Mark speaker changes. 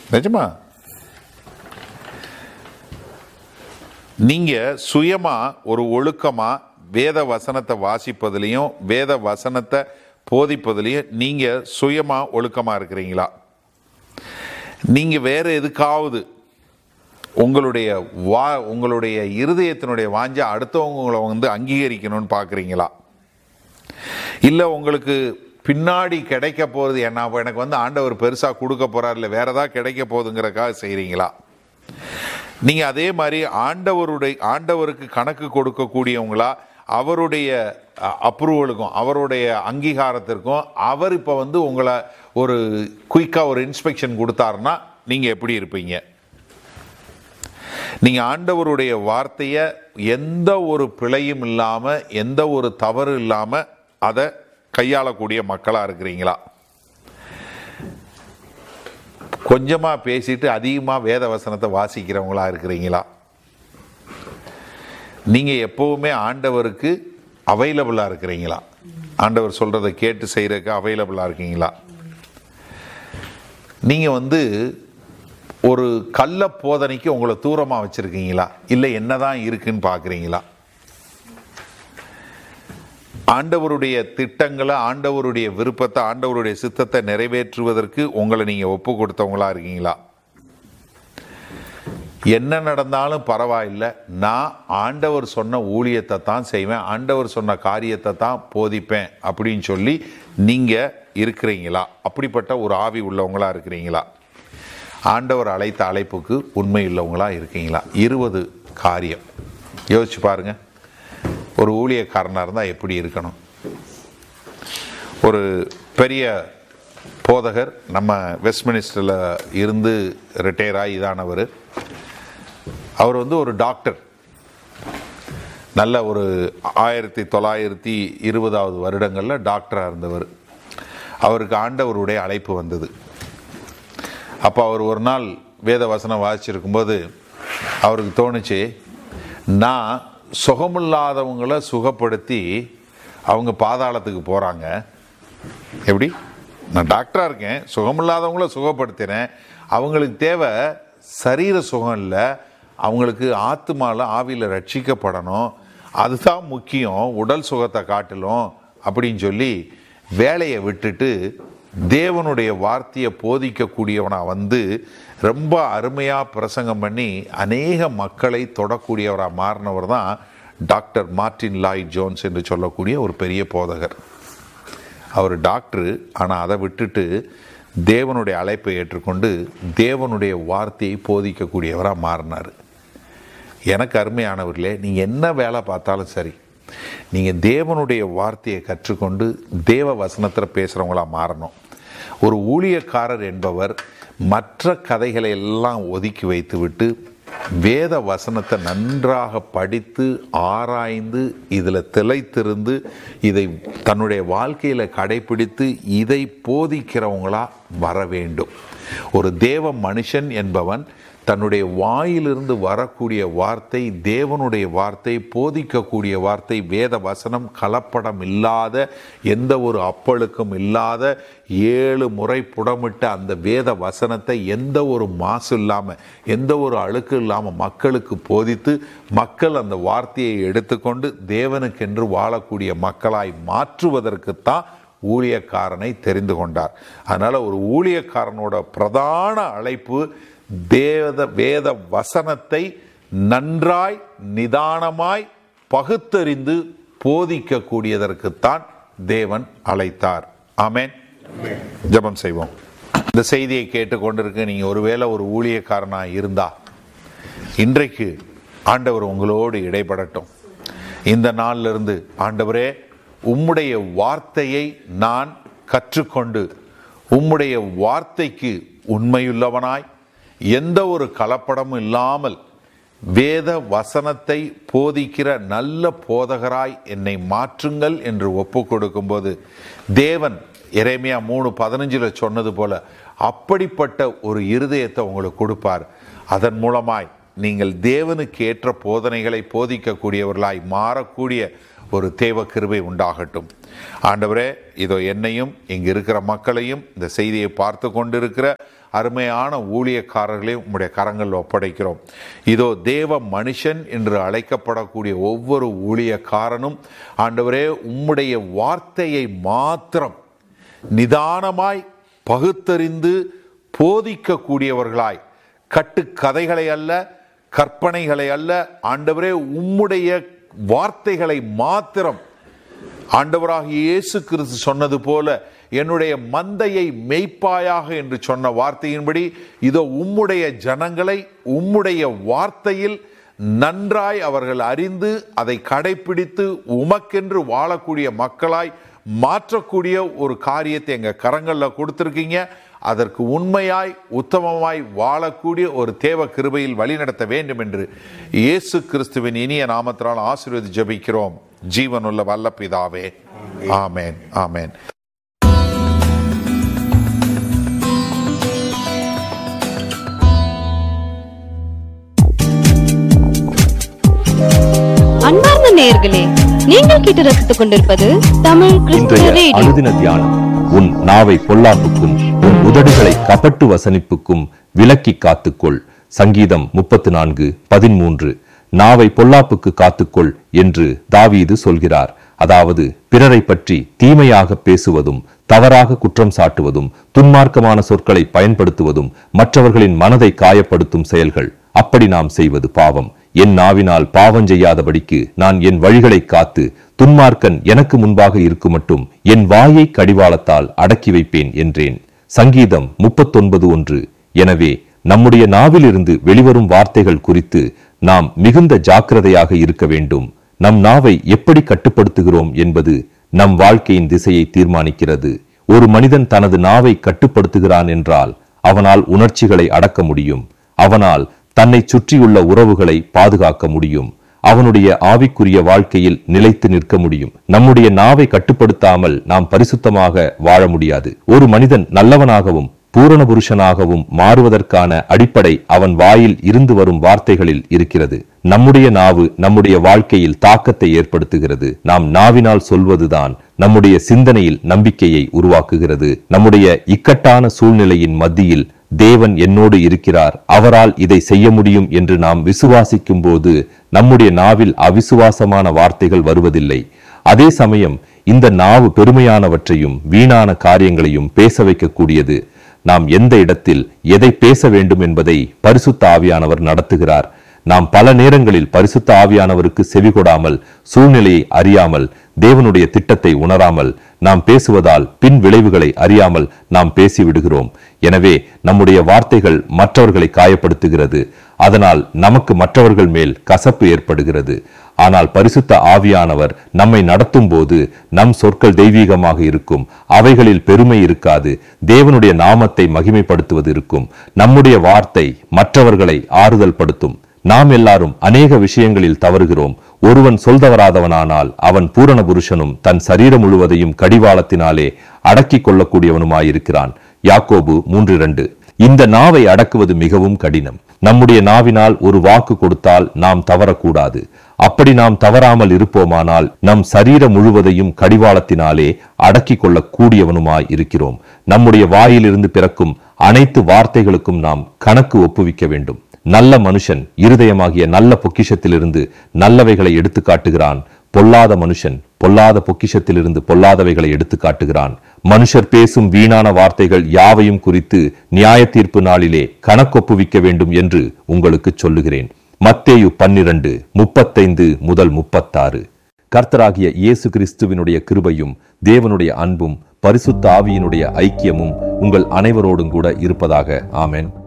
Speaker 1: நிஜமா நீங்க சுயமா ஒரு ஒழுக்கமா வேத வசனத்தை வாசிப்பதுலையும் வேத வசனத்தை போதிப்பதுலையும் நீங்க சுயமா ஒழுக்கமா இருக்கிறீங்களா நீங்க வேற எதுக்காவது உங்களுடைய வா உங்களுடைய இருதயத்தினுடைய வாஞ்ச அடுத்தவங்க உங்களை வந்து அங்கீகரிக்கணும்னு பார்க்குறீங்களா இல்லை உங்களுக்கு பின்னாடி கிடைக்க போகிறது என்ன அப்ப எனக்கு வந்து ஆண்டவர் பெருசாக கொடுக்க போகிறார் இல்லை வேற ஏதாவது கிடைக்க போகுதுங்கிறக்காக செய்கிறீங்களா நீங்கள் அதே மாதிரி ஆண்டவருடைய ஆண்டவருக்கு கணக்கு கொடுக்கக்கூடியவங்களா அவருடைய அப்ரூவலுக்கும் அவருடைய அங்கீகாரத்திற்கும் அவர் இப்போ வந்து உங்களை ஒரு குயிக்காக ஒரு இன்ஸ்பெக்ஷன் கொடுத்தாருன்னா நீங்கள் எப்படி இருப்பீங்க நீங்கள் ஆண்டவருடைய வார்த்தையை எந்த ஒரு பிழையும் இல்லாமல் எந்த ஒரு தவறு இல்லாமல் அதை கையாளக்கூடிய மக்களாக இருக்கிறீங்களா கொஞ்சமாக பேசிட்டு அதிகமாக வேத வசனத்தை வாசிக்கிறவங்களா இருக்கிறீங்களா நீங்கள் எப்போவுமே ஆண்டவருக்கு அவைலபிளாக இருக்கிறீங்களா ஆண்டவர் சொல்கிறத கேட்டு செய்கிறதுக்கு அவைலபிளாக இருக்கீங்களா நீங்கள் வந்து ஒரு கள்ள போதனைக்கு உங்களை தூரமாக வச்சுருக்கீங்களா இல்லை என்னதான் இருக்குன்னு பார்க்குறீங்களா ஆண்டவருடைய திட்டங்களை ஆண்டவருடைய விருப்பத்தை ஆண்டவருடைய சித்தத்தை நிறைவேற்றுவதற்கு உங்களை நீங்கள் ஒப்பு கொடுத்தவங்களா இருக்கீங்களா என்ன நடந்தாலும் பரவாயில்லை நான் ஆண்டவர் சொன்ன ஊழியத்தை தான் செய்வேன் ஆண்டவர் சொன்ன காரியத்தை தான் போதிப்பேன் அப்படின்னு சொல்லி நீங்கள் இருக்கிறீங்களா அப்படிப்பட்ட ஒரு ஆவி உள்ளவங்களா இருக்கிறீங்களா ஆண்டவர் அழைத்த அழைப்புக்கு உண்மை உள்ளவங்களா இருக்கீங்களா இருபது காரியம் யோசிச்சு பாருங்க ஒரு ஊழியக்காரனாக இருந்தால் எப்படி இருக்கணும் ஒரு பெரிய போதகர் நம்ம வெஸ்ட்மினிஸ்டரில் இருந்து ரிட்டையர் ஆகி இதானவர் அவர் வந்து ஒரு டாக்டர் நல்ல ஒரு ஆயிரத்தி தொள்ளாயிரத்தி இருபதாவது வருடங்களில் டாக்டராக இருந்தவர் அவருக்கு ஆண்டவருடைய அழைப்பு வந்தது அப்போ அவர் ஒரு நாள் வேத வசனம் வாசிச்சிருக்கும்போது அவருக்கு தோணுச்சு நான் சுகமில்லாதவங்களை சுகப்படுத்தி அவங்க பாதாளத்துக்கு போகிறாங்க எப்படி நான் டாக்டராக இருக்கேன் சுகமில்லாதவங்கள சுகப்படுத்தினேன் அவங்களுக்கு தேவை சரீர சுகம் இல்லை அவங்களுக்கு ஆத்மாவில் ஆவியில் ரட்சிக்கப்படணும் அதுதான் முக்கியம் உடல் சுகத்தை காட்டிலும் அப்படின்னு சொல்லி வேலையை விட்டுட்டு தேவனுடைய வார்த்தையை போதிக்கக்கூடியவனா வந்து ரொம்ப அருமையாக பிரசங்கம் பண்ணி அநேக மக்களை தொடக்கூடியவராக மாறினவர் தான் டாக்டர் மார்ட்டின் லாய் ஜோன்ஸ் என்று சொல்லக்கூடிய ஒரு பெரிய போதகர் அவர் டாக்டரு ஆனால் அதை விட்டுட்டு தேவனுடைய அழைப்பை ஏற்றுக்கொண்டு தேவனுடைய வார்த்தையை போதிக்கக்கூடியவராக மாறினார் எனக்கு அருமையானவர்களே நீங்கள் என்ன வேலை பார்த்தாலும் சரி நீங்கள் தேவனுடைய வார்த்தையை கற்றுக்கொண்டு தேவ வசனத்தில் பேசுகிறவங்களா மாறணும் ஒரு ஊழியக்காரர் என்பவர் மற்ற கதைகளை எல்லாம் ஒதுக்கி வைத்துவிட்டு வேத வசனத்தை நன்றாக படித்து ஆராய்ந்து இதில் திளைத்திருந்து இதை தன்னுடைய வாழ்க்கையில் கடைபிடித்து இதை போதிக்கிறவங்களா வர வேண்டும் ஒரு தேவ மனுஷன் என்பவன் தன்னுடைய வாயிலிருந்து வரக்கூடிய வார்த்தை தேவனுடைய வார்த்தை போதிக்கக்கூடிய வார்த்தை வேத வசனம் கலப்படம் இல்லாத எந்த ஒரு அப்பழுக்கும் இல்லாத ஏழு முறை புடமிட்ட அந்த வேத வசனத்தை எந்த ஒரு மாசு இல்லாமல் எந்த ஒரு அழுக்கு இல்லாமல் மக்களுக்கு போதித்து மக்கள் அந்த வார்த்தையை எடுத்துக்கொண்டு தேவனுக்கென்று வாழக்கூடிய மக்களாய் மாற்றுவதற்குத்தான் ஊழியக்காரனை தெரிந்து கொண்டார் அதனால் ஒரு ஊழியக்காரனோட பிரதான அழைப்பு வேத வேத வசனத்தை நன்றாய் நிதானமாய் பகுத்தறிந்து போதிக்கக்கூடியதற்குத்தான் தேவன் அழைத்தார் ஆமென் ஜெபம் செய்வோம் இந்த செய்தியை கேட்டுக்கொண்டிருக்க நீங்க ஒருவேளை ஒரு ஊழியக்காரனா இருந்தா இன்றைக்கு ஆண்டவர் உங்களோடு இடைப்படட்டும் இந்த நாள்ல இருந்து ஆண்டவரே உம்முடைய வார்த்தையை நான் கற்றுக்கொண்டு உம்முடைய வார்த்தைக்கு உண்மையுள்ளவனாய் எந்த ஒரு கலப்படமும் இல்லாமல் வேத வசனத்தை போதிக்கிற நல்ல போதகராய் என்னை மாற்றுங்கள் என்று ஒப்பு கொடுக்கும்போது தேவன் எரேமியா மூணு பதினஞ்சில் சொன்னது போல அப்படிப்பட்ட ஒரு இருதயத்தை உங்களுக்கு கொடுப்பார் அதன் மூலமாய் நீங்கள் தேவனுக்கு ஏற்ற போதனைகளை போதிக்கக்கூடியவர்களாய் மாறக்கூடிய ஒரு தேவ கிருபை உண்டாகட்டும் ஆண்டவரே இதோ என்னையும் இங்கு இருக்கிற மக்களையும் இந்த செய்தியை பார்த்து கொண்டிருக்கிற அருமையான ஊழியக்காரர்களையும் உம்முடைய கரங்களில் ஒப்படைக்கிறோம் இதோ தேவ மனுஷன் என்று அழைக்கப்படக்கூடிய ஒவ்வொரு ஊழியக்காரனும் ஆண்டவரே உம்முடைய வார்த்தையை மாத்திரம் நிதானமாய் பகுத்தறிந்து போதிக்கக்கூடியவர்களாய் கட்டுக்கதைகளை அல்ல கற்பனைகளை அல்ல ஆண்டவரே உம்முடைய வார்த்தைகளை மாத்திரம் ஆண்டவராக இயேசு கிறிஸ்து சொன்னது போல என்னுடைய மந்தையை மெய்ப்பாயாக என்று சொன்ன வார்த்தையின்படி இதோ உம்முடைய ஜனங்களை உம்முடைய வார்த்தையில் நன்றாய் அவர்கள் அறிந்து அதை கடைபிடித்து உமக்கென்று வாழக்கூடிய மக்களாய் மாற்றக்கூடிய ஒரு காரியத்தை எங்க கரங்களில் கொடுத்துருக்கீங்க அதற்கு உண்மையாய் உத்தமமாய் வாழக்கூடிய ஒரு தேவ கிருபையில் வழிநடத்த வேண்டும் என்று இயேசு கிறிஸ்துவின் இனிய நாமத்தினால் ஆசீர்வதி ஜெபிக்கிறோம் ஜீவனுள்ள வல்ல பிதாவே ஆமேன் ஆமேன்
Speaker 2: அன்பார்ந்த நேயர்களே நீங்கள் கேட்டு ரசித்துக் கொண்டிருப்பது தமிழ் கிறிஸ்துவ
Speaker 3: இன்றைய
Speaker 2: ரேடியோ
Speaker 3: அனுதின தியானம் உன் நாவை பொல்லாப்புக்கும் உன் உதடுகளை கபட்டு வசனிப்புக்கும் விலக்கி காத்துக்கொள் சங்கீதம் முப்பத்து நான்கு பதிமூன்று நாவை பொல்லாப்புக்கு காத்துக்கொள் என்று தாவீது சொல்கிறார் அதாவது பிறரை பற்றி தீமையாக பேசுவதும் தவறாக குற்றம் சாட்டுவதும் துன்மார்க்கமான சொற்களை பயன்படுத்துவதும் மற்றவர்களின் மனதை காயப்படுத்தும் செயல்கள் அப்படி நாம் செய்வது பாவம் என் நாவினால் பாவம் செய்யாதபடிக்கு நான் என் வழிகளை காத்து துன்மார்க்கன் எனக்கு முன்பாக இருக்குமட்டும் என் வாயை கடிவாளத்தால் அடக்கி வைப்பேன் என்றேன் சங்கீதம் முப்பத்தொன்பது ஒன்று எனவே நம்முடைய நாவிலிருந்து வெளிவரும் வார்த்தைகள் குறித்து நாம் மிகுந்த ஜாக்கிரதையாக இருக்க வேண்டும் நம் நாவை எப்படி கட்டுப்படுத்துகிறோம் என்பது நம் வாழ்க்கையின் திசையை தீர்மானிக்கிறது ஒரு மனிதன் தனது நாவை கட்டுப்படுத்துகிறான் என்றால் அவனால் உணர்ச்சிகளை அடக்க முடியும் அவனால் தன்னை சுற்றியுள்ள உறவுகளை பாதுகாக்க முடியும் அவனுடைய ஆவிக்குரிய வாழ்க்கையில் நிலைத்து நிற்க முடியும் நம்முடைய நாவை கட்டுப்படுத்தாமல் நாம் பரிசுத்தமாக வாழ முடியாது ஒரு மனிதன் நல்லவனாகவும் பூரண புருஷனாகவும் மாறுவதற்கான அடிப்படை அவன் வாயில் இருந்து வரும் வார்த்தைகளில் இருக்கிறது நம்முடைய நாவு நம்முடைய வாழ்க்கையில் தாக்கத்தை ஏற்படுத்துகிறது நாம் நாவினால் சொல்வதுதான் நம்முடைய சிந்தனையில் நம்பிக்கையை உருவாக்குகிறது நம்முடைய இக்கட்டான சூழ்நிலையின் மத்தியில் தேவன் என்னோடு இருக்கிறார் அவரால் இதை செய்ய முடியும் என்று நாம் விசுவாசிக்கும் போது நம்முடைய நாவில் அவிசுவாசமான வார்த்தைகள் வருவதில்லை அதே சமயம் இந்த நாவு பெருமையானவற்றையும் வீணான காரியங்களையும் பேச வைக்கக்கூடியது நாம் எந்த இடத்தில் எதை பேச வேண்டும் என்பதை பரிசுத்த ஆவியானவர் நடத்துகிறார் நாம் பல நேரங்களில் பரிசுத்த ஆவியானவருக்கு செவிகொடாமல் சூழ்நிலையை அறியாமல் தேவனுடைய திட்டத்தை உணராமல் நாம் பேசுவதால் பின் விளைவுகளை அறியாமல் நாம் பேசிவிடுகிறோம் எனவே நம்முடைய வார்த்தைகள் மற்றவர்களை காயப்படுத்துகிறது அதனால் நமக்கு மற்றவர்கள் மேல் கசப்பு ஏற்படுகிறது ஆனால் பரிசுத்த ஆவியானவர் நம்மை நடத்தும் போது நம் சொற்கள் தெய்வீகமாக இருக்கும் அவைகளில் பெருமை இருக்காது தேவனுடைய நாமத்தை மகிமைப்படுத்துவது இருக்கும் நம்முடைய வார்த்தை மற்றவர்களை ஆறுதல் படுத்தும் நாம் எல்லாரும் அநேக விஷயங்களில் தவறுகிறோம் ஒருவன் சொல்தவராதவனானால் அவன் பூரண புருஷனும் தன் சரீரம் முழுவதையும் கடிவாளத்தினாலே அடக்கிக் கொள்ளக்கூடியவனுமாயிருக்கிறான் யாக்கோபு மூன்று இரண்டு இந்த நாவை அடக்குவது மிகவும் கடினம் நம்முடைய நாவினால் ஒரு வாக்கு கொடுத்தால் நாம் தவறக்கூடாது அப்படி நாம் தவறாமல் இருப்போமானால் நம் சரீரம் முழுவதையும் கடிவாளத்தினாலே அடக்கிக் கொள்ளக் கூடியவனுமாய் இருக்கிறோம் நம்முடைய வாயிலிருந்து பிறக்கும் அனைத்து வார்த்தைகளுக்கும் நாம் கணக்கு ஒப்புவிக்க வேண்டும் நல்ல மனுஷன் இருதயமாகிய நல்ல பொக்கிஷத்திலிருந்து நல்லவைகளை எடுத்து காட்டுகிறான் பொல்லாத மனுஷன் பொல்லாத பொக்கிஷத்திலிருந்து பொல்லாதவைகளை எடுத்து காட்டுகிறான் மனுஷர் பேசும் வீணான வார்த்தைகள் யாவையும் குறித்து நியாய தீர்ப்பு நாளிலே கணக்கொப்புவிக்க வேண்டும் என்று உங்களுக்கு சொல்லுகிறேன் மத்தேயு பன்னிரண்டு முப்பத்தைந்து முதல் முப்பத்தாறு கர்த்தராகிய இயேசு கிறிஸ்துவினுடைய கிருபையும் தேவனுடைய அன்பும் பரிசுத்த ஆவியினுடைய ஐக்கியமும் உங்கள் அனைவரோடும் கூட இருப்பதாக ஆமென்